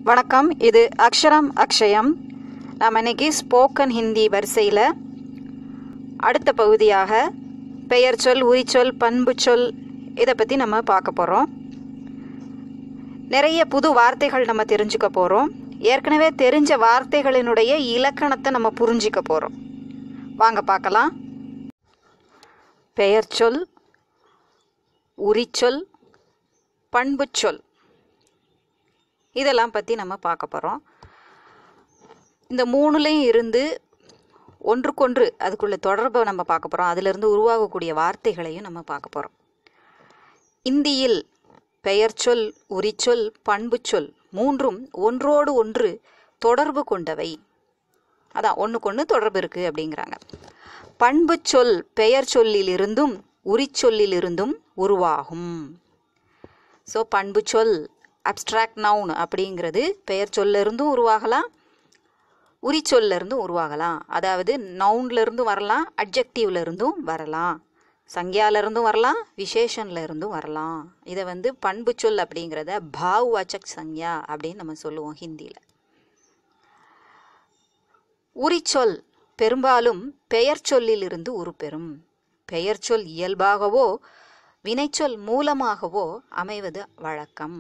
வணக்கம் இது அக்ஷரம் அக்ஷயம் நாம் இன்னைக்கு ஸ்போக்கன் ஹிந்தி வரிசையில் அடுத்த பகுதியாக பெயர் சொல் உரிச்சொல் பண்பு சொல் இதை பற்றி நம்ம பார்க்க போகிறோம் நிறைய புது வார்த்தைகள் நம்ம தெரிஞ்சுக்க போகிறோம் ஏற்கனவே தெரிஞ்ச வார்த்தைகளினுடைய இலக்கணத்தை நம்ம புரிஞ்சிக்க போகிறோம் வாங்க பார்க்கலாம் பெயர் சொல் உரிச்சொல் பண்புச் சொல் இதெல்லாம் பற்றி நம்ம பார்க்க போகிறோம் இந்த மூணுலேயும் இருந்து ஒன்றுக்கொன்று அதுக்குள்ள தொடர்பை நம்ம பார்க்க போகிறோம் அதிலிருந்து உருவாகக்கூடிய வார்த்தைகளையும் நம்ம பார்க்க போகிறோம் இந்தியில் பெயர்ச்சொல் உரிச்சொல் பண்புச்சொல் மூன்றும் ஒன்றோடு ஒன்று தொடர்பு கொண்டவை அதான் ஒன்றுக்கொன்று தொடர்பு இருக்குது அப்படிங்கிறாங்க பண்புச்சொல் பெயர் சொல்லிலிருந்தும் உரிச்சொல்லிலிருந்தும் உருவாகும் ஸோ பண்புச்சொல் அப்ஸ்ட்ராக்ட் நவுன் அப்படிங்கிறது பெயர் சொல்ல இருந்தும் உருவாகலாம் உரிச்சொல்ல இருந்தும் உருவாகலாம் அதாவது நவுன்ல இருந்தும் வரலாம் அட்ஜெக்டிவ்ல இருந்தும் வரலாம் சங்கியால இருந்தும் வரலாம் விசேஷன்ல இருந்தும் வரலாம் இதை வந்து பண்பு சொல் அப்படிங்கிறத பாவ் வாச்சக் சங்யா அப்படின்னு நம்ம சொல்லுவோம் ஹிந்தியில் உரிச்சொல் பெரும்பாலும் பெயர் சொல்லிலிருந்து உருப்பெறும் பெயர் சொல் இயல்பாகவோ வினைச்சொல் மூலமாகவோ அமைவது வழக்கம்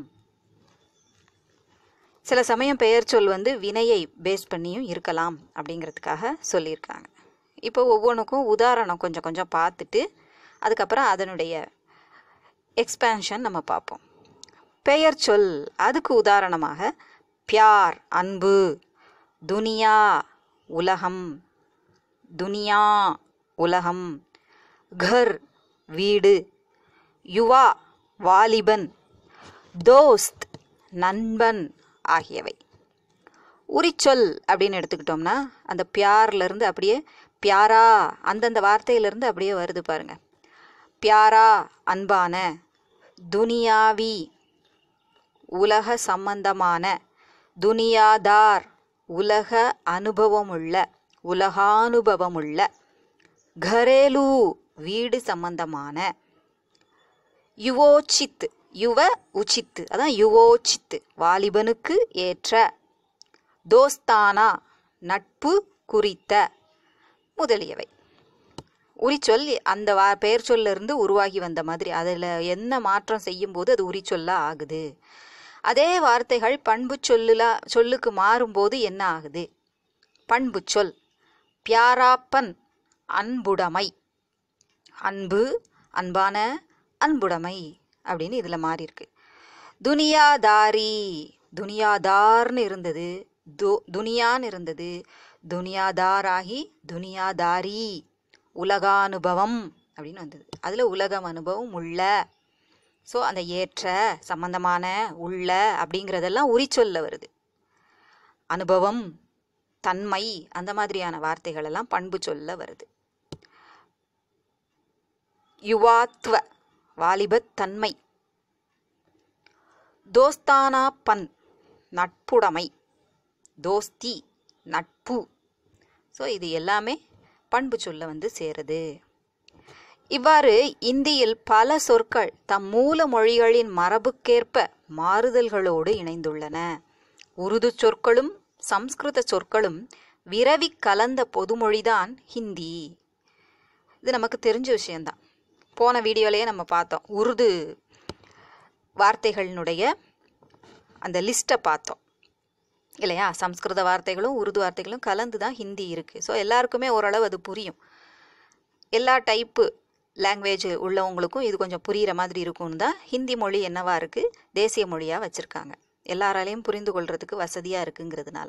சில சமயம் பெயர் சொல் வந்து வினையை பேஸ் பண்ணியும் இருக்கலாம் அப்படிங்கிறதுக்காக சொல்லியிருக்காங்க இப்போ ஒவ்வொன்றுக்கும் உதாரணம் கொஞ்சம் கொஞ்சம் பார்த்துட்டு அதுக்கப்புறம் அதனுடைய எக்ஸ்பேன்ஷன் நம்ம பார்ப்போம் பெயர் சொல் அதுக்கு உதாரணமாக பியார் அன்பு துனியா உலகம் துனியா உலகம் கர் வீடு யுவா வாலிபன் தோஸ்த் நண்பன் ஆகியவை உரிச்சொல் அப்படின்னு எடுத்துக்கிட்டோம்னா அந்த பியார்லேருந்து அப்படியே பியாரா அந்தந்த வார்த்தையிலேருந்து அப்படியே வருது பாருங்க பியாரா அன்பான துனியாவி உலக சம்பந்தமான துனியாதார் உலக அனுபவமுள்ள உலகானுபவமுள்ள கரேலு வீடு சம்பந்தமான யுவோச்சித் யுவ உச்சித்து அதான் யுவோச்சித்து வாலிபனுக்கு ஏற்ற தோஸ்தானா நட்பு குறித்த முதலியவை உரிச்சொல் அந்த வா பெயர் சொல்ல இருந்து உருவாகி வந்த மாதிரி அதில் என்ன மாற்றம் செய்யும்போது அது உரிச்சொல்லா ஆகுது அதே வார்த்தைகள் பண்பு சொல்லுலா சொல்லுக்கு மாறும்போது என்ன ஆகுது பண்பு சொல் பியாராப்பன் அன்புடைமை அன்பு அன்பான அன்புடைமை அப்படின்னு இதில் மாறி இருக்கு துனியாதாரி துனியாதார்னு இருந்தது து துனியான்னு இருந்தது துனியாதாராகி துனியாதாரி உலகானுபவம் அப்படின்னு வந்தது அதில் உலகம் அனுபவம் உள்ள ஸோ அந்த ஏற்ற சம்பந்தமான உள்ள அப்படிங்கிறதெல்லாம் உரிச்சொல்ல வருது அனுபவம் தன்மை அந்த மாதிரியான வார்த்தைகள் எல்லாம் பண்பு சொல்ல வருது யுவாத்வ வாலிபத் தன்மை தோஸ்தானா பன் நட்புடைமை தோஸ்தி நட்பு ஸோ இது எல்லாமே பண்பு சொல்ல வந்து சேருது இவ்வாறு இந்தியில் பல சொற்கள் தம் மூல மொழிகளின் மரபுக்கேற்ப மாறுதல்களோடு இணைந்துள்ளன உருது சொற்களும் சம்ஸ்கிருத சொற்களும் விரவி கலந்த பொதுமொழிதான் ஹிந்தி இது நமக்கு தெரிஞ்ச விஷயந்தான் போன வீடியோலேயே நம்ம பார்த்தோம் உருது வார்த்தைகளினுடைய அந்த லிஸ்ட்டை பார்த்தோம் இல்லையா சம்ஸ்கிருத வார்த்தைகளும் உருது வார்த்தைகளும் கலந்து தான் ஹிந்தி இருக்குது ஸோ எல்லாருக்குமே ஓரளவு அது புரியும் எல்லா டைப்பு லாங்குவேஜ் உள்ளவங்களுக்கும் இது கொஞ்சம் புரிகிற மாதிரி இருக்கும்னு தான் ஹிந்தி மொழி என்னவா இருக்குது தேசிய மொழியாக வச்சுருக்காங்க எல்லாராலையும் புரிந்து கொள்றதுக்கு வசதியாக இருக்குங்கிறதுனால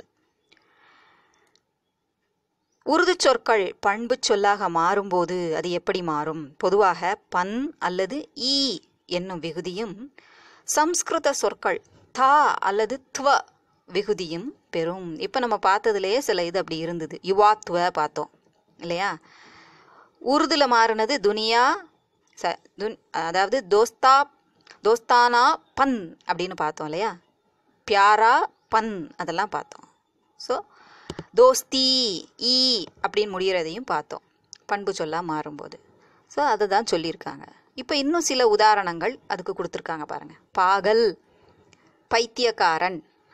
உருது சொற்கள் பண்பு சொல்லாக மாறும்போது அது எப்படி மாறும் பொதுவாக பன் அல்லது ஈ என்னும் விகுதியும் சம்ஸ்கிருத சொற்கள் தா அல்லது துவ விகுதியும் பெறும் இப்போ நம்ம பார்த்ததுலேயே சில இது அப்படி இருந்தது யுவாத்துவ பார்த்தோம் இல்லையா உருதுல மாறினது துனியா ச துன் அதாவது தோஸ்தா தோஸ்தானா பன் அப்படின்னு பார்த்தோம் இல்லையா பியாரா பன் அதெல்லாம் பார்த்தோம் ஸோ தோஸ்தி ஈ அப்படின்னு முடிகிறதையும் பார்த்தோம் பண்பு சொல்லா மாறும்போது ஸோ அதை தான் சொல்லியிருக்காங்க இப்போ இன்னும் சில உதாரணங்கள் அதுக்கு கொடுத்துருக்காங்க பாருங்கள் பாகல் பைத்தியக்காரன்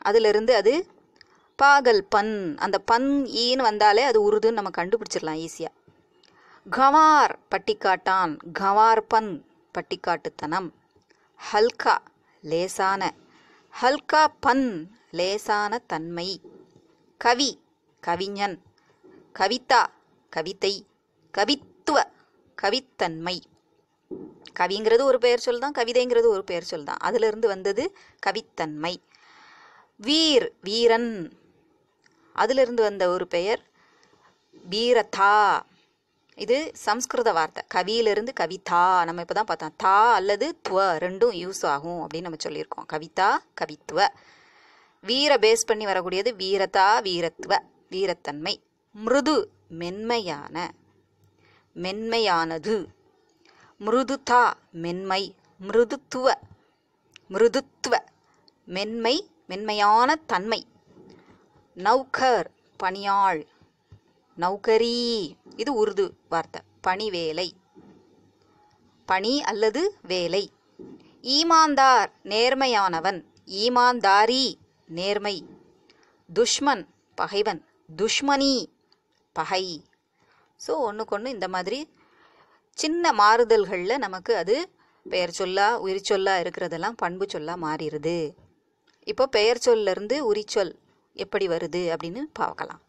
அதிலிருந்து அது பாகல் பன் அந்த பன் ஈன்னு வந்தாலே அது உருதுன்னு நம்ம கண்டுபிடிச்சிடலாம் ஈஸியாக கவார் பட்டிக்காட்டான் கவார் பன் பட்டிக்காட்டுத்தனம் ஹல்கா லேசான ஹல்கா பன் லேசான தன்மை கவி கவிஞன் கவிதா கவிதை கவித்துவ கவித்தன்மை கவிங்கிறது ஒரு பெயர் சொல் தான் கவிதைங்கிறது ஒரு பெயர் சொல் தான் அதிலிருந்து வந்தது கவித்தன்மை வீர் வீரன் அதிலிருந்து வந்த ஒரு பெயர் வீரதா இது சம்ஸ்கிருத வார்த்தை கவியிலிருந்து கவிதா நம்ம இப்போ தான் பார்த்தோம் தா அல்லது துவ ரெண்டும் யூஸ் ஆகும் அப்படின்னு நம்ம சொல்லியிருக்கோம் கவிதா கவித்துவ வீர பேஸ் பண்ணி வரக்கூடியது வீரதா வீரத்துவ வீரத்தன்மை மிருது மென்மையான மென்மையானது மிருதுதா மென்மை மிருதுத்துவ மிருதுத்துவ மென்மை மென்மையான தன்மை நௌகர் பணியாள் நௌகரி இது உருது வார்த்தை பணி வேலை பணி அல்லது வேலை ஈமான்தார் நேர்மையானவன் ஈமான்தாரி நேர்மை துஷ்மன் பகைவன் துஷ்மனி பகை ஸோ ஒன்றுக்கொன்று இந்த மாதிரி சின்ன மாறுதல்களில் நமக்கு அது பெயர் சொல்லா உரிச்சொல்லா இருக்கிறதெல்லாம் பண்பு சொல்லா மாறிடுது இப்போ பெயர் சொல்லிருந்து உரிச்சொல் எப்படி வருது அப்படின்னு பார்க்கலாம்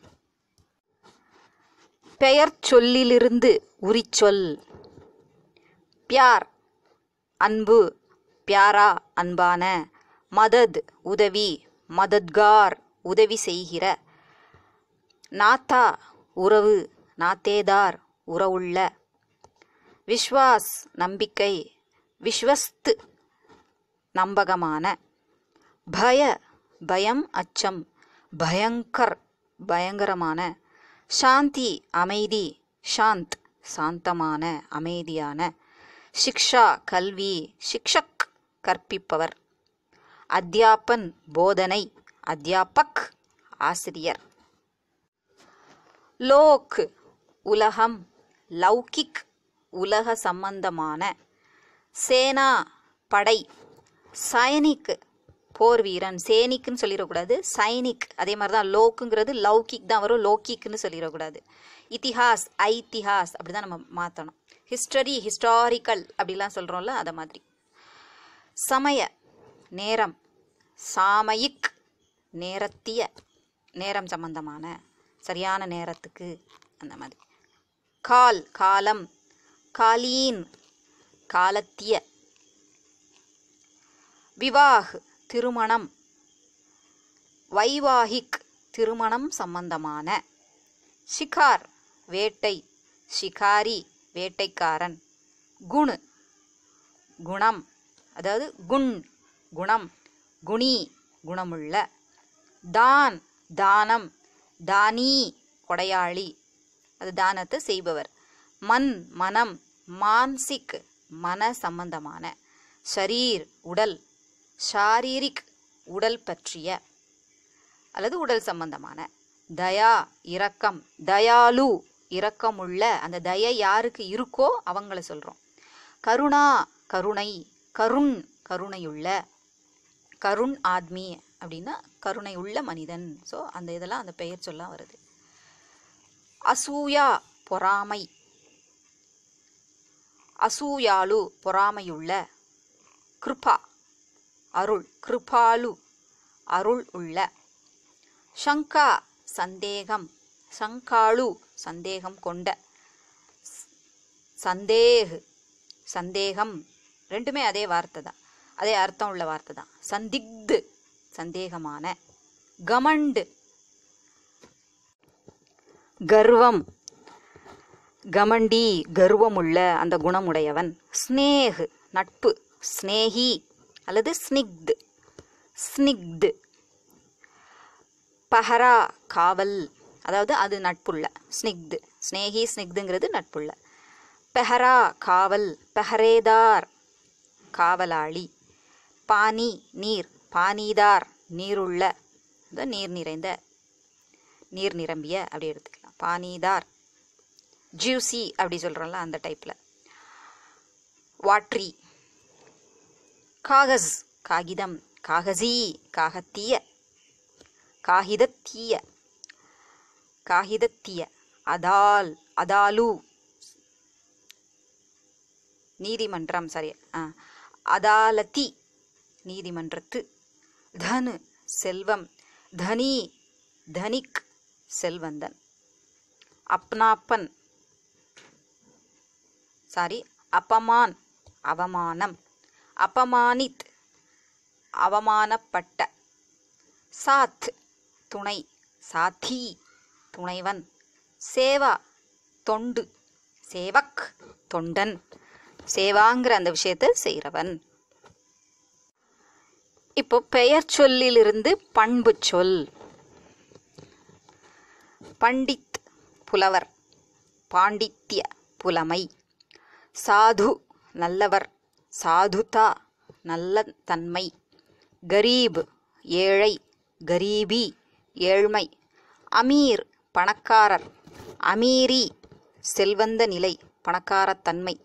பெயர் சொல்லிலிருந்து உரிச்சொல் பியார் அன்பு பியாரா அன்பான மதத் உதவி மதத்கார் உதவி செய்கிற நாத்தா உறவு நாத்தேதார் உறவுள்ள விஸ்வாஸ் நம்பிக்கை விஸ்வஸ்து நம்பகமான பய பயம் அச்சம் பயங்கர் பயங்கரமான சாந்தி அமைதி சாந்த் சாந்தமான அமைதியான சிக்ஷா கல்வி சிக்ஷக் கற்பிப்பவர் அத்தியாபன் போதனை அத்தியாபக் ஆசிரியர் லோக் உலகம் லௌகிக் உலக சம்பந்தமான சேனா படை சைனிக் போர் வீரன் சேனிக்னு சொல்லிடக்கூடாது சைனிக் அதே மாதிரி தான் லோக்குங்கிறது லௌகிக் தான் வரும் லோகிக்னு சொல்லிடக்கூடாது இத்திஹாஸ் ஐத்திஹாஸ் அப்படி தான் நம்ம மாற்றணும் ஹிஸ்டரி ஹிஸ்டாரிக்கல் அப்படிலாம் சொல்கிறோம்ல அதை மாதிரி சமய நேரம் சாமயிக் நேரத்திய நேரம் சம்பந்தமான சரியான நேரத்துக்கு அந்த மாதிரி கால் காலம் காலீன் காலத்திய விவாஹ் திருமணம் வைவாகிக் திருமணம் சம்பந்தமான ஷிகார் வேட்டை ஷிகாரி வேட்டைக்காரன் குண் குணம் அதாவது குண் குணம் குணி குணமுள்ள தான் தானம் தானி கொடையாளி அது தானத்தை செய்பவர் மன் மனம் மான்சிக் மன சம்பந்தமான ஷரீர் உடல் ஷாரீரிக் உடல் பற்றிய அல்லது உடல் சம்பந்தமான தயா இரக்கம் தயாலு இரக்கமுள்ள அந்த தயை யாருக்கு இருக்கோ அவங்கள சொல்கிறோம் கருணா கருணை கருண் கருணையுள்ள கருண் ஆத்மி அப்படின்னா கருணை உள்ள மனிதன் ஸோ அந்த இதெல்லாம் அந்த பெயர் சொல்ல வருது அசூயா பொறாமை அசூயாலு பொறாமையுள்ள கிருபா அருள் கிருபாலு அருள் உள்ள ஷங்கா சந்தேகம் சங்காளு சந்தேகம் கொண்ட சந்தேகு சந்தேகம் ரெண்டுமே அதே வார்த்தை தான் அதே அர்த்தம் உள்ள வார்த்தை தான் சந்திக்து சந்தேகமான கமண்டு கர்வம் கமண்டி கர்வமுள்ள அந்த குணமுடையவன் ஸ்னேஹ் நட்பு ஸ்னேஹி அல்லது ஸ்னிக்து ஸ்னிக்து பஹரா காவல் அதாவது அது நட்புள்ள ஸ்னிக்து ஸ்னேஹி ஸ்னிக்துங்கிறது நட்புள்ள பெஹரா காவல் பெஹரேதார் காவலாளி பானி நீர் பானிதார் நீருள்ள அதாவது நீர் நிறைந்த நீர் நிரம்பிய அப்படி எடுத்துக்கலாம் பானிதார் ஜூசி அப்படி சொல்கிறோம்ல அந்த டைப்பில் வாட்ரி காகஸ் காகிதம் காகசி காகத்திய காகிதத்தீய காகிதத்தீய அதால் அதாலு நீதிமன்றம் சரி ஆ அதாலதி நீதிமன்றத்து தனு செல்வம் தனி தனிக் செல்வந்தன் அப்னாப்பன் சாரி அப்பமான் அவமானம் அபமானித் அவமானப்பட்ட சாத் துணை சாத்தி துணைவன் சேவா தொண்டு சேவக் தொண்டன் சேவாங்கிற அந்த விஷயத்தை செய்கிறவன் இப்போ பெயர் சொல்லிலிருந்து பண்பு சொல் பண்டித் புலவர் பாண்டித்ய புலமை சாது நல்லவர் சாதுதா நல்ல தன்மை கரீப் ஏழை கரீபி ஏழ்மை அமீர் பணக்காரர் அமீரி செல்வந்த நிலை பணக்காரத்தன்மை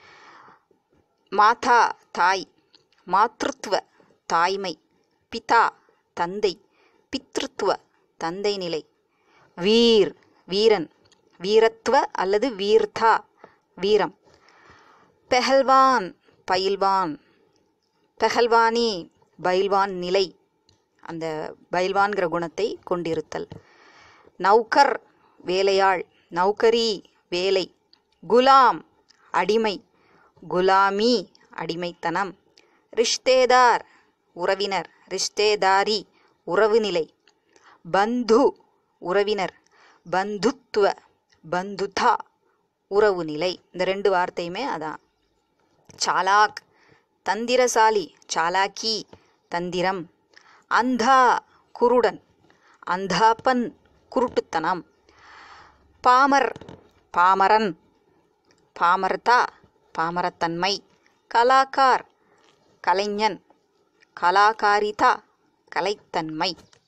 மாதா தாய் மாத்ருத்வ தாய்மை பிதா தந்தை பித்ருத்வ தந்தை நிலை வீர் வீரன் வீரத்துவ அல்லது வீர்தா வீரம் பெஹல்வான் பயில்வான் பெஹல்வானி பயில்வான் நிலை அந்த பயில்வான்கிற குணத்தை கொண்டிருத்தல் நௌகர் வேலையாள் நௌகரி வேலை குலாம் அடிமை குலாமி அடிமைத்தனம் ரிஷ்தேதார் உறவினர் ரிஷ்தேதாரி உறவு நிலை பந்து உறவினர் பந்துத்துவ பந்துதா உறவு நிலை இந்த ரெண்டு வார்த்தையுமே அதான் சாலாக் தந்திரசாலி சாலாக்கி தந்திரம் அந்தா குருடன் அந்தாப்பன் குருட்டுத்தனம் பாமர் பாமரன் பாமர்தா பாமரத்தன்மை கலாக்கார் கலைஞன் கலாகாரிதா கலைத்தன்மை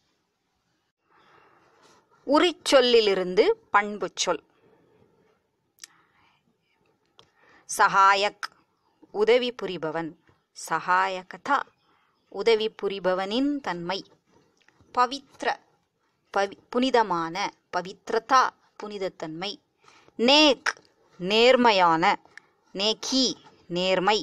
உரிச்சொல்லிலிருந்து பண்பு சொல் சகாயக் உதவி புரிபவன் சகாயகதா உதவி புரிபவனின் தன்மை பவித்ர பவி புனிதமான பவித்ரதா புனிதத்தன்மை நேக் நேர்மையான நேக்கி நேர்மை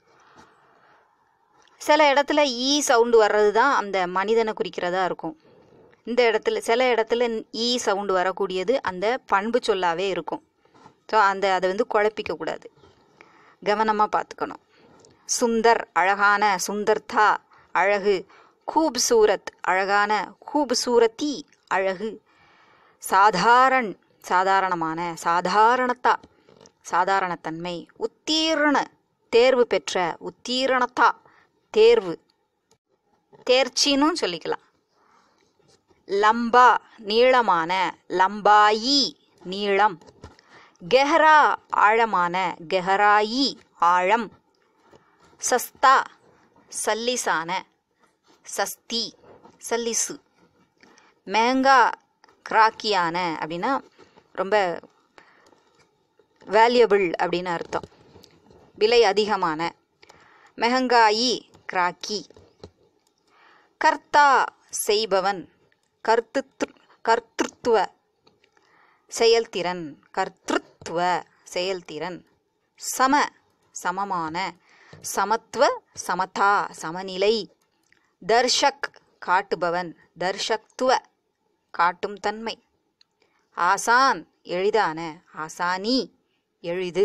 சில இடத்துல ஈ சவுண்டு வர்றது தான் அந்த மனிதனை குறிக்கிறதா இருக்கும் இந்த இடத்துல சில இடத்துல ஈ சவுண்டு வரக்கூடியது அந்த பண்பு சொல்லாவே இருக்கும் ஸோ அந்த அதை வந்து குழப்பிக்க கூடாது கவனமாக பார்த்துக்கணும் சுந்தர் அழகான சுந்தர்தா அழகு கூப்சூரத் அழகான கூப்சூரத்தி அழகு சாதாரண் சாதாரணமான சாதாரணத்தா சாதாரணத்தன்மை உத்தீர்ண தேர்வு பெற்ற உத்தீரணத்தா தேர்வு தேர்ச்சின்னு சொல்லிக்கலாம் லம்பா நீளமான லம்பாயி நீளம் கெஹரா ஆழமான கெஹராயி ஆழம் சஸ்தா சல்லிசான சஸ்தி சல்லிசு மெஹங்கா கிராக்கியான அப்படின்னா ரொம்ப வேல்யூபிள் அப்படின்னு அர்த்தம் விலை அதிகமான மெஹங்காயி கிராக்கி கர்த்தா செய்பவன் கர்த்து கர்த்திருத்துவ செயல்திறன் கர்த்திருத்துவ செயல்திறன் சம சமமான சமத்துவ சமதா சமநிலை தர்ஷக் காட்டுபவன் தர்ஷக்துவ காட்டும் தன்மை ஆசான் எளிதான ஆசானி எளிது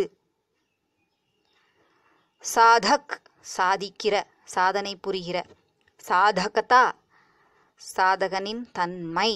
சாதக் சாதிக்கிற சாதனை புரிகிற சாதகதா சாதகனின் தன்மை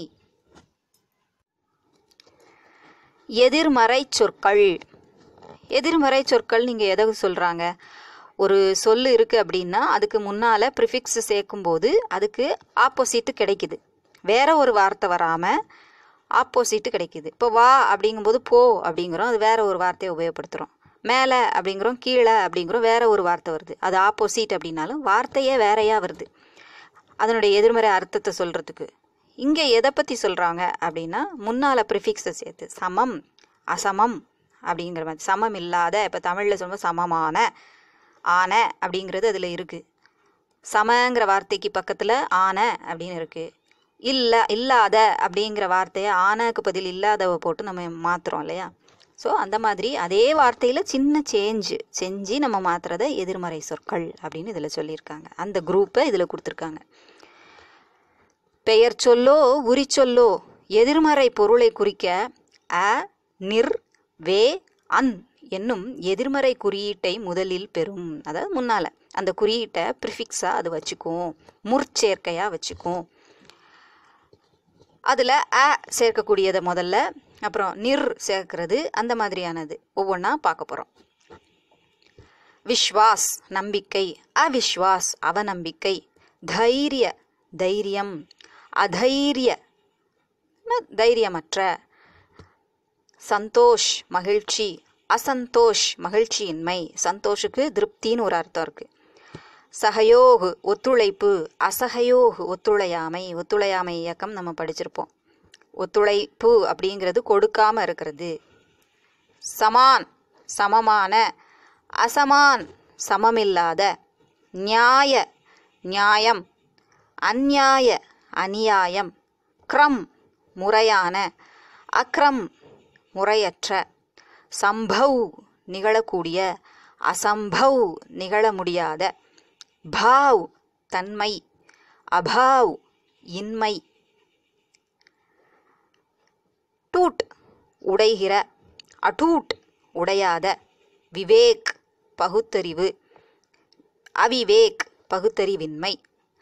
எதிர்மறை சொற்கள் எதிர்மறை சொற்கள் நீங்கள் எதை சொல்கிறாங்க ஒரு சொல்லு இருக்குது அப்படின்னா அதுக்கு முன்னால் ப்ரிஃபிக்ஸ் சேர்க்கும்போது அதுக்கு ஆப்போசிட்டு கிடைக்குது வேற ஒரு வார்த்தை வராமல் ஆப்போசிட்டு கிடைக்குது இப்போ வா அப்படிங்கும்போது போ அப்படிங்கிறோம் அது வேற ஒரு வார்த்தையை உபயோகப்படுத்துகிறோம் மேலே அப்படிங்கிறோம் கீழே அப்படிங்கிறோம் வேற ஒரு வார்த்தை வருது அது ஆப்போசிட் அப்படின்னாலும் வார்த்தையே வேறையா வருது அதனுடைய எதிர்மறை அர்த்தத்தை சொல்கிறதுக்கு இங்கே எதை பற்றி சொல்கிறாங்க அப்படின்னா முன்னால் ப்ரிஃபிக்ஸை சேர்த்து சமம் அசமம் அப்படிங்கிற மாதிரி சமம் இல்லாத இப்போ தமிழில் சொல்லும்போது சமமான ஆன அப்படிங்கிறது அதில் இருக்குது சமங்கிற வார்த்தைக்கு பக்கத்தில் ஆன அப்படின்னு இருக்குது இல்ல இல்லாத அப்படிங்கிற வார்த்தையை ஆனாக்கு பதில் இல்லாதவ போட்டு நம்ம மாத்துறோம் இல்லையா ஸோ அந்த மாதிரி அதே வார்த்தையில் சின்ன சேஞ்சு செஞ்சு நம்ம மாத்துறத எதிர்மறை சொற்கள் அப்படின்னு இதில் சொல்லியிருக்காங்க அந்த குரூப்பை இதில் கொடுத்துருக்காங்க பெயர் சொல்லோ உரி சொல்லோ எதிர்மறை பொருளை குறிக்க அ நிர் வே அன் என்னும் எதிர்மறை குறியீட்டை முதலில் பெறும் அதாவது முன்னால அந்த குறியீட்டை ப்ரிஃபிக்ஸா அது வச்சுக்கும் முற்சேர்க்கையா வச்சுக்கும் அதில் அ சேர்க்கக்கூடியதை முதல்ல அப்புறம் நிர் சேர்க்கிறது அந்த மாதிரியானது ஒவ்வொன்றா பார்க்க போகிறோம் விஸ்வாஸ் நம்பிக்கை அவிஸ்வாஸ் அவநம்பிக்கை தைரிய தைரியம் அதைரிய ந- தைரியமற்ற சந்தோஷ் மகிழ்ச்சி அசந்தோஷ் மகிழ்ச்சியின்மை சந்தோஷுக்கு திருப்தின்னு ஒரு அர்த்தம் இருக்கு சகயோகு ஒத்துழைப்பு அசகயோகு ஒத்துழையாமை ஒத்துழையாமை இயக்கம் நம்ம படிச்சிருப்போம் ஒத்துழைப்பு அப்படிங்கிறது கொடுக்காம இருக்கிறது சமான் சமமான அசமான் சமமில்லாத நியாய நியாயம் அந்நியாய அநியாயம் க்ரம் முறையான அக்ரம் முறையற்ற சம்பவ் நிகழக்கூடிய அசம்பவ் நிகழ முடியாத பாவ் தன்மை அபாவ் இன்மை டூட் உடைகிற அடூட் உடையாத விவேக் பகுத்தறிவு அவிவேக் பகுத்தறிவின்மை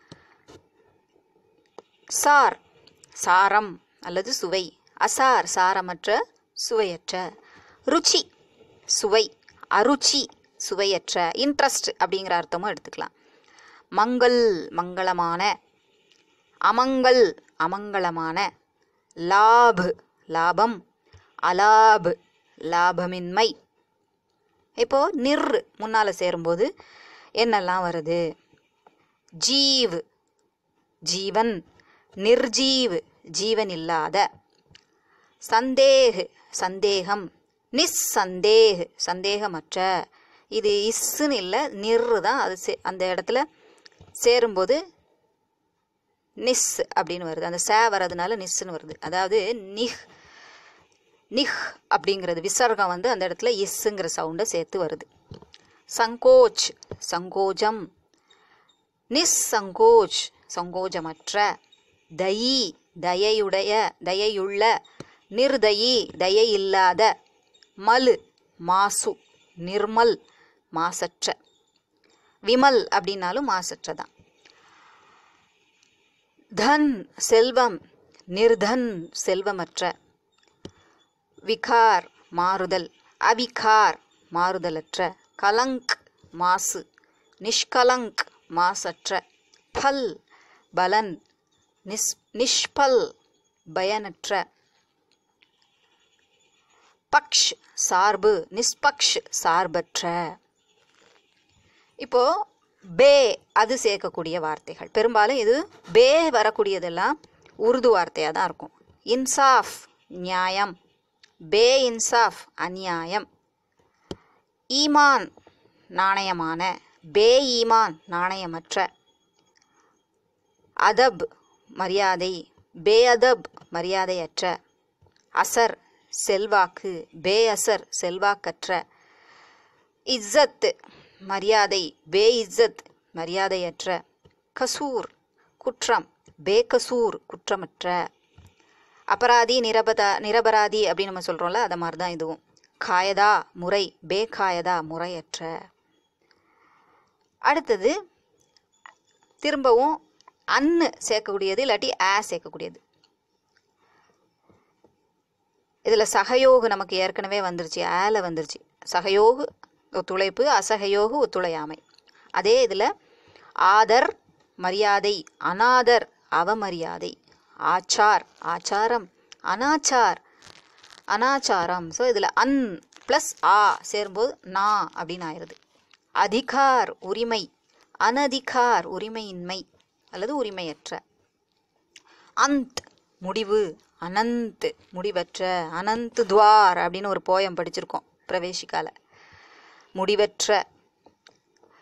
சார் சாரம் அல்லது சுவை அசார் சாரமற்ற சுவையற்ற ருச்சி சுவை அருச்சி சுவையற்ற இன்ட்ரஸ்ட் அப்படிங்கிற அர்த்தமும் எடுத்துக்கலாம் மங்கள் மங்களமான அமங்கல் அமங்கலமான லாப் லாபம் அலாப் லாபமின்மை இப்போ நிர் முன்னால சேரும்போது என்னெல்லாம் வருது ஜீவ் ஜீவன் நிர்ஜீவ் ஜீவன் இல்லாத சந்தேக் சந்தேகம் நிஸ்சந்தேக் சந்தேகமற்ற இது இஸ்ஸுன்னு இல்லை நிர்ரு தான் அது சே அந்த இடத்துல சேரும்போது நிஸ் அப்படின்னு வருது அந்த சே வர்றதுனால நிஸ்ன்னு வருது அதாவது நிஹ் நிஹ் அப்படிங்கிறது விசர்க்கம் வந்து அந்த இடத்துல இஸ்ஸுங்கிற சவுண்டை சேர்த்து வருது சங்கோச் சங்கோஜம் நிஸ்சங்கோச் சங்கோஜமற்ற தயி தயையுடைய தயையுள்ள நிர்தயி தயை இல்லாத மலு மாசு நிர்மல் மாசற்ற விமல் அப்படின்னாலும் மாசற்றதான் தன் செல்வம் நிர்தன் செல்வமற்ற விகார் மாறுதல் அவிகார் மாறுதலற்ற கலங்க் மாசு நிஷ்கலங்க் மாசற்ற பல் பலன் நிஸ் நிஷ்பல் பயனற்ற பக்ஷ் சார்பு நிஸ்பக்ஷ் சார்பற்ற இப்போ பே அது சேர்க்கக்கூடிய வார்த்தைகள் பெரும்பாலும் இது பே வரக்கூடியதெல்லாம் உருது வார்த்தையாக தான் இருக்கும் இன்சாஃப் நியாயம் பே இன்சாஃப் அநியாயம் ஈமான் நாணயமான பே ஈமான் நாணயமற்ற அதப் மரியாதை பே அதப் மரியாதையற்ற அசர் செல்வாக்கு பே அசர் செல்வாக்கற்ற இஸ்ஸத் மரியாதை பே இஸ்ஸத் மரியாதையற்ற கசூர் குற்றம் பே கசூர் குற்றமற்ற அபராதி நிரபதா நிரபராதி அப்படின்னு நம்ம சொல்கிறோம்ல அதை மாதிரி தான் இதுவும் காயதா முறை பே காயதா முறையற்ற அடுத்தது திரும்பவும் அன்னு சேர்க்கக்கூடியது இல்லாட்டி ஆ சேர்க்கக்கூடியது இதில் சகயோகு நமக்கு ஏற்கனவே வந்துருச்சு ஆல வந்துருச்சு சகயோகு ஒத்துழைப்பு அசகயோகு ஒத்துழையாமை அதே இதில் ஆதர் மரியாதை அனாதர் அவமரியாதை ஆச்சார் ஆச்சாரம் அனாச்சார் அனாச்சாரம் ஸோ இதில் அன் ப்ளஸ் ஆ சேரும்போது நா அப்படின்னு ஆயிடுது அதிகார் உரிமை அனதிகார் உரிமையின்மை அல்லது உரிமையற்ற அந்த் முடிவு அனந்த் முடிவற்ற அனந்த் துவார் அப்படின்னு ஒரு போயம் படிச்சிருக்கோம் பிரவேசிக்கால முடிவற்ற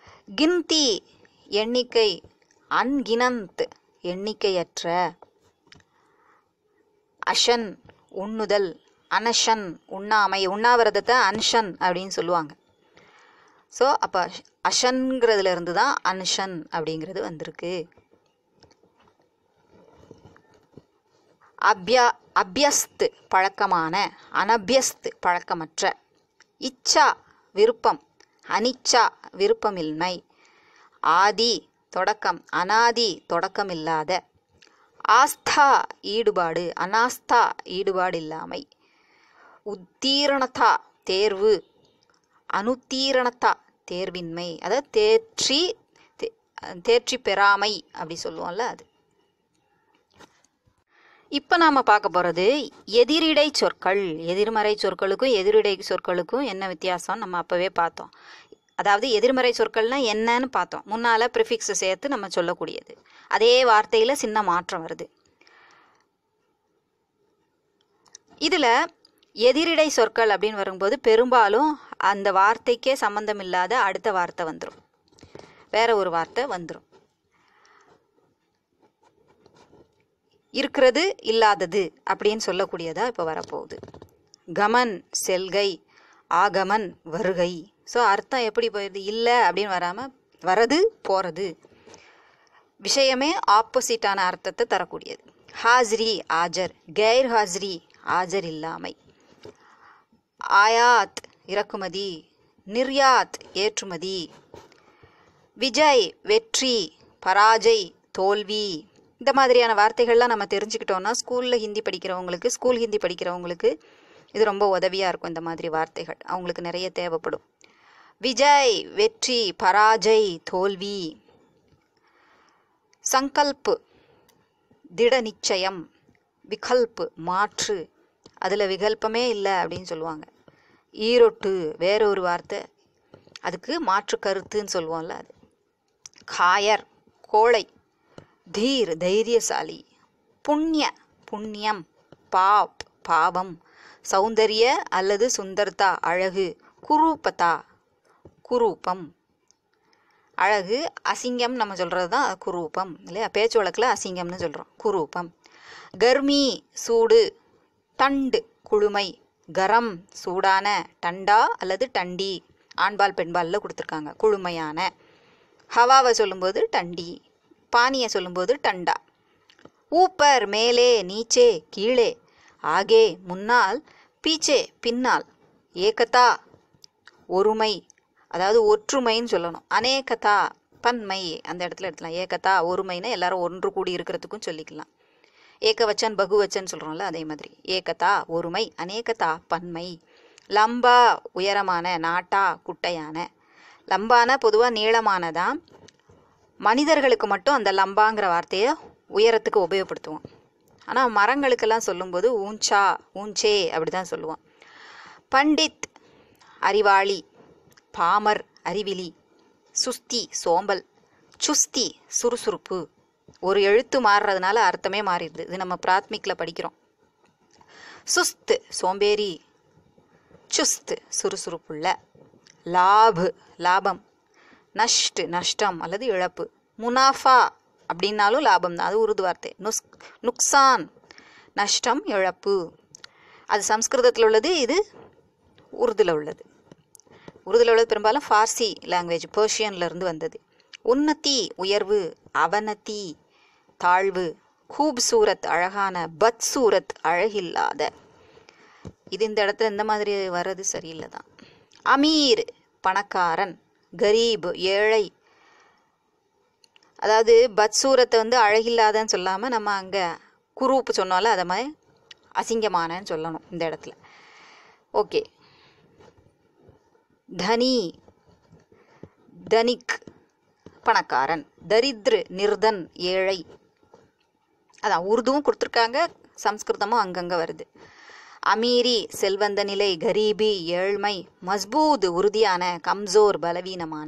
கின்தி எண்ணிக்கை அன்கினந்த் எண்ணிக்கையற்ற அஷன் உண்ணுதல் அனஷன் உண்ணாமை உண்ணாவிரதத்தை அன்ஷன் அப்படின்னு சொல்லுவாங்க ஸோ அப்போ அஷன்கிறதுல இருந்து தான் அன்ஷன் அப்படிங்கிறது வந்திருக்கு அப்யா அபியஸ்து பழக்கமான அனபியஸ்து பழக்கமற்ற இச்சா விருப்பம் அனிச்சா விருப்பமின்மை ஆதி தொடக்கம் அனாதி தொடக்கமில்லாத ஆஸ்தா ஈடுபாடு அனாஸ்தா ஈடுபாடு இல்லாமை உத்தீரணதா தேர்வு அனுத்தீரணதா தேர்வின்மை அதாவது தேர்ச்சி தே- தேர்ச்சி பெறாமை அப்படி சொல்லுவோம்ல அது இப்போ நாம் பார்க்க போகிறது எதிரிடை சொற்கள் எதிர்மறை சொற்களுக்கும் எதிரிடை சொற்களுக்கும் என்ன வித்தியாசம் நம்ம அப்போவே பார்த்தோம் அதாவது எதிர்மறை சொற்கள்னா என்னன்னு பார்த்தோம் முன்னால் ப்ரிஃபிக்ஸ் சேர்த்து நம்ம சொல்லக்கூடியது அதே வார்த்தையில் சின்ன மாற்றம் வருது இதில் எதிரிடை சொற்கள் அப்படின்னு வரும்போது பெரும்பாலும் அந்த வார்த்தைக்கே சம்மந்தம் இல்லாத அடுத்த வார்த்தை வந்துடும் வேற ஒரு வார்த்தை வந்துடும் இருக்கிறது இல்லாதது அப்படின்னு சொல்லக்கூடியதா இப்போ வரப்போகுது கமன் செல்கை ஆகமன் வருகை ஸோ அர்த்தம் எப்படி போயிடுது இல்லை அப்படின்னு வராமல் வரது போகிறது விஷயமே ஆப்போசிட்டான அர்த்தத்தை தரக்கூடியது ஹாஜ்ரி ஆஜர் கெய்ர் ஹாஜ்ரி ஆஜர் இல்லாமை ஆயாத் இறக்குமதி நிர்யாத் ஏற்றுமதி விஜய் வெற்றி பராஜய் தோல்வி இந்த மாதிரியான வார்த்தைகள்லாம் நம்ம தெரிஞ்சுக்கிட்டோம்னா ஸ்கூலில் ஹிந்தி படிக்கிறவங்களுக்கு ஸ்கூல் ஹிந்தி படிக்கிறவங்களுக்கு இது ரொம்ப உதவியாக இருக்கும் இந்த மாதிரி வார்த்தைகள் அவங்களுக்கு நிறைய தேவைப்படும் விஜய் வெற்றி பராஜய் தோல்வி சங்கல்ப் திட நிச்சயம் விகல்ப்பு மாற்று அதில் விகல்பமே இல்லை அப்படின்னு சொல்லுவாங்க ஈரொட்டு வேற ஒரு வார்த்தை அதுக்கு மாற்று கருத்துன்னு சொல்லுவோம்ல அது காயர் கோழை தீர் தைரியசாலி புண்ணிய புண்ணியம் பாப் பாவம் சௌந்தரிய அல்லது சுந்தர்தா அழகு குரூபதா குரூபம் அழகு அசிங்கம் நம்ம சொல்கிறது தான் குரூபம் இல்லையா பேச்சு வழக்கில் அசிங்கம்னு சொல்கிறோம் குரூபம் கர்மி சூடு டண்டு குளுமை கரம் சூடான டண்டா அல்லது டண்டி ஆண்பால் பெண்பாலில் கொடுத்துருக்காங்க குளுமையான ஹவாவை சொல்லும்போது டண்டி பானியை சொல்லும்போது டண்டா ஊப்பர் மேலே நீச்சே கீழே ஆகே முன்னால் பீச்சே பின்னால் ஏகதா ஒருமை அதாவது ஒற்றுமைன்னு சொல்லணும் அநேகதா பன்மை அந்த இடத்துல எடுத்துலாம் ஏகதா ஒருமைன்னா எல்லாரும் ஒன்று கூடி இருக்கிறதுக்கும் சொல்லிக்கலாம் ஏகவச்சன் பகுவச்சன் சொல்கிறோம்ல அதே மாதிரி ஏகதா ஒருமை அநேகதா பன்மை லம்பா உயரமான நாட்டா குட்டையான லம்பான பொதுவாக நீளமானதான் மனிதர்களுக்கு மட்டும் அந்த லம்பாங்கிற வார்த்தையை உயரத்துக்கு உபயோகப்படுத்துவோம் ஆனால் மரங்களுக்கெல்லாம் சொல்லும்போது ஊஞ்சா ஊஞ்சே அப்படி தான் சொல்லுவோம் பண்டித் அறிவாளி பாமர் அறிவிலி சுஸ்தி சோம்பல் சுஸ்தி சுறுசுறுப்பு ஒரு எழுத்து மாறுறதுனால அர்த்தமே மாறிடுது இது நம்ம பிராத்மிக்கில் படிக்கிறோம் சுஸ்த் சோம்பேறி சுஸ்த் சுறுசுறுப்புள்ள லாபு லாபம் நஷ்ட் நஷ்டம் அல்லது இழப்பு முனாஃபா அப்படின்னாலும் லாபம் தான் அது உருது வார்த்தை நுஸ் நுக்சான் நஷ்டம் இழப்பு அது சம்ஸ்கிருதத்தில் உள்ளது இது உருதுல உள்ளது உருதுல உள்ளது பெரும்பாலும் ஃபார்சி லாங்குவேஜ் பெர்ஷியன்ல இருந்து வந்தது உன்னதி உயர்வு அவனதி தாழ்வு கூப் சூரத் அழகான பத் சூரத் அழகில்லாத இது இந்த இடத்துல இந்த மாதிரி வர்றது சரியில்லை தான் அமீர் பணக்காரன் கரீப் ஏழை அதாவது பத்சூரத்தை வந்து அழகில்லாதன்னு சொல்லாமல் நம்ம அங்கே குரூப்பு சொன்னால அதை மாதிரி அசிங்கமானன்னு சொல்லணும் இந்த இடத்துல ஓகே தனி தனிக் பணக்காரன் தரித்ரு நிர்தன் ஏழை அதான் உருதுவும் கொடுத்துருக்காங்க சம்ஸ்கிருதமும் அங்கங்கே வருது அமீரி செல்வந்த நிலை கரீபி ஏழ்மை மஸ்பூத் உறுதியான கம்சோர் பலவீனமான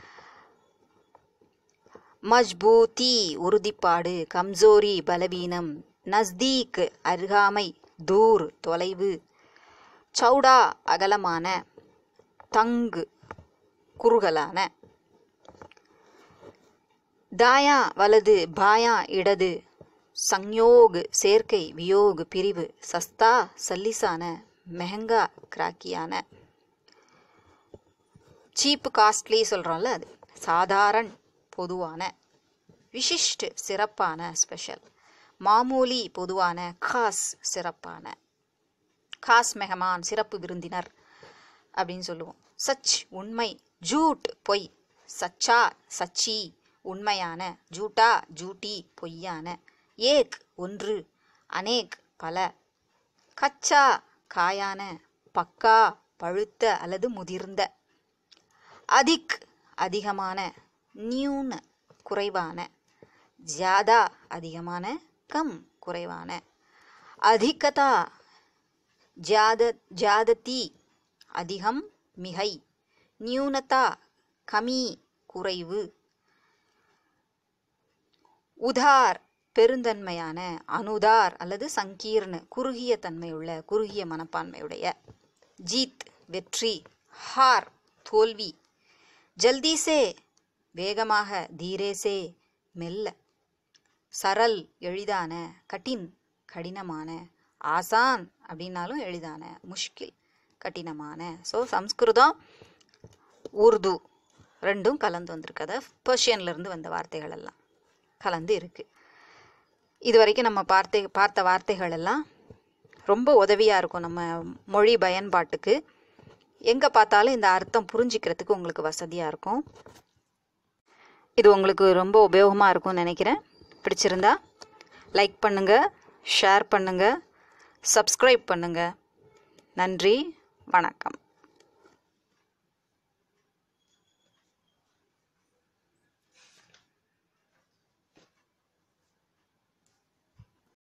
மஜ்பூதி உறுதிப்பாடு கம்சோரி பலவீனம் நஸ்தீக் அருகாமை தூர் தொலைவு சௌடா அகலமான தங்கு குறுகலான தாயா வலது பாயா இடது சங்யோக் சேர்க்கை வியோக் பிரிவு சஸ்தா சல்லிசான மெஹங்கா கிராக்கியான சீப்பு காஸ்ட்லி சொல்கிறோம்ல அது சாதாரண் பொதுவான விசிஷ்ட் சிறப்பான ஸ்பெஷல் மாமூலி பொதுவான காஸ் சிறப்பான காஸ் மெஹமான் சிறப்பு விருந்தினர் அப்படின்னு சொல்லுவோம் சச் உண்மை ஜூட் பொய் சச்சா சச்சி உண்மையான ஜூட்டா ஜூட்டி பொய்யான ஏக் ஒன்று அனேக் பல கச்சா காயான பக்கா பழுத்த அல்லது முதிர்ந்த அதிக் அதிகமான நியூன் குறைவான ஜியாதா அதிகமான கம் குறைவான அதிகதா ஜாத ஜாததி அதிகம் மிகை நியூனதா கமி குறைவு உதார் பெருந்தன்மையான அனுதார் அல்லது சங்கீர்ண குறுகிய தன்மையுள்ள குறுகிய மனப்பான்மையுடைய ஜீத் வெற்றி ஹார் தோல்வி ஜல்தீசே வேகமாக தீரேசே மெல்ல சரல் எளிதான கட்டின் கடினமான ஆசான் அப்படின்னாலும் எளிதான முஷ்கில் கடினமான ஸோ சம்ஸ்கிருதம் உருது ரெண்டும் கலந்து வந்திருக்கு அதை பெர்ஷியன்லேருந்து வந்த வார்த்தைகள் எல்லாம் கலந்து இருக்குது இது வரைக்கும் நம்ம பார்த்தை பார்த்த வார்த்தைகள் எல்லாம் ரொம்ப உதவியாக இருக்கும் நம்ம மொழி பயன்பாட்டுக்கு எங்கே பார்த்தாலும் இந்த அர்த்தம் புரிஞ்சிக்கிறதுக்கு உங்களுக்கு வசதியாக இருக்கும் இது உங்களுக்கு ரொம்ப உபயோகமாக இருக்கும்னு நினைக்கிறேன் பிடிச்சிருந்தா லைக் பண்ணுங்கள் ஷேர் பண்ணுங்கள் சப்ஸ்கிரைப் பண்ணுங்கள் நன்றி வணக்கம்